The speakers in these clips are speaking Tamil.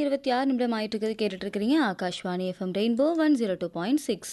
இருபத்தி ஆறு நிமிடம் ஆயிட்டு இருக்குது கேட்டுட்டு இருக்கிறீங்க Akashvani FM rainbow one zero two point six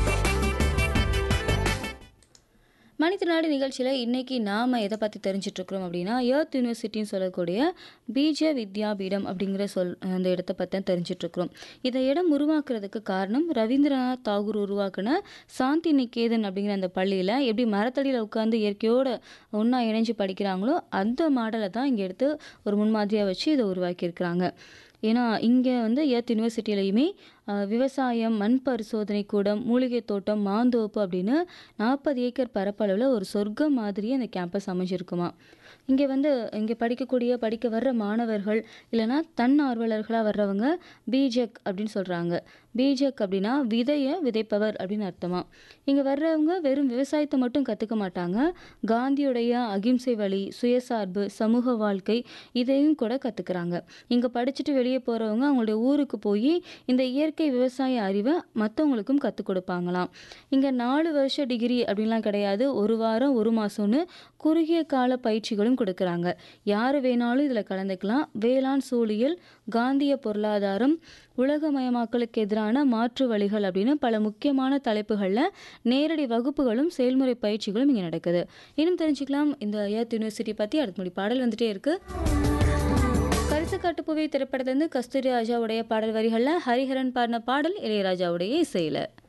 மனிதநாடு நிகழ்ச்சியில் இன்னைக்கு நாம் எதை பற்றி தெரிஞ்சிட்டு இருக்கிறோம் அப்படின்னா எர்த் யூனிவர்சிட்டின்னு சொல்லக்கூடிய பீஜ வித்யாபீடம் அப்படிங்கிற சொல் அந்த இடத்த பற்றி தான் தெரிஞ்சிட்டு இருக்கிறோம் இதை இடம் உருவாக்குறதுக்கு காரணம் ரவீந்திரநாத் தாகூர் உருவாக்குன சாந்தி நிகேதன் அப்படிங்கிற அந்த பள்ளியில் எப்படி மரத்தடியில் உட்காந்து இயற்கையோட ஒன்றா இணைஞ்சு படிக்கிறாங்களோ அந்த மாடலை தான் இங்கே எடுத்து ஒரு முன்மாதிரியாக வச்சு இதை உருவாக்கியிருக்கிறாங்க ஏன்னா இங்கே வந்து எர்த் யூனிவர்சிட்டியிலையுமே அஹ், விவசாயம் மண் பரிசோதனை கூடம் மூலிகை தோட்டம் மாந்தோப்பு அப்படின்னு நாற்பது ஏக்கர் பரப்பளவில் ஒரு சொர்க்கம் மாதிரியே அந்த கேம்பஸ் அமைஞ்சிருக்குமா இங்கே வந்து இங்கே படிக்கக்கூடிய படிக்க வர்ற மாணவர்கள் இல்லைன்னா தன்னார்வலர்களாக வர்றவங்க பிஜெக் அப்படின்னு சொல்கிறாங்க பிஜெக் அப்படின்னா விதையை விதைப்பவர் அப்படின்னு அர்த்தமா இங்கே வர்றவங்க வெறும் விவசாயத்தை மட்டும் கற்றுக்க மாட்டாங்க காந்தியுடைய அகிம்சை வழி சுயசார்பு சமூக வாழ்க்கை இதையும் கூட கற்றுக்குறாங்க இங்கே படிச்சுட்டு வெளியே போகிறவங்க அவங்களுடைய ஊருக்கு போய் இந்த இயற்கை விவசாய அறிவை மற்றவங்களுக்கும் கற்றுக் கொடுப்பாங்களாம் இங்கே நாலு வருஷ டிகிரி அப்படின்லாம் கிடையாது ஒரு வாரம் ஒரு மாதம்னு குறுகிய கால பயிற்சிகளும் கொடுக்குறாங்க யார் வேணாலும் இதில் கலந்துக்கலாம் வேளாண் சூழியல் காந்திய பொருளாதாரம் உலகமயமாக்கலுக்கு எதிரான மாற்று வழிகள் அப்படின்னு பல முக்கியமான தலைப்புகளில் நேரடி வகுப்புகளும் செயல்முறை பயிற்சிகளும் இங்கே நடக்குது இன்னும் தெரிஞ்சுக்கலாம் இந்த ஐயாத் யூனிவர்சிட்டி பற்றி அடுத்த முடி பாடல் வந்துட்டே இருக்கு கரிசக்காட்டு பூவை திரைப்படத்திலிருந்து கஸ்தூரி ராஜாவுடைய பாடல் வரிகளில் ஹரிஹரன் பாடின பாடல் இளையராஜாவுடைய இசையில்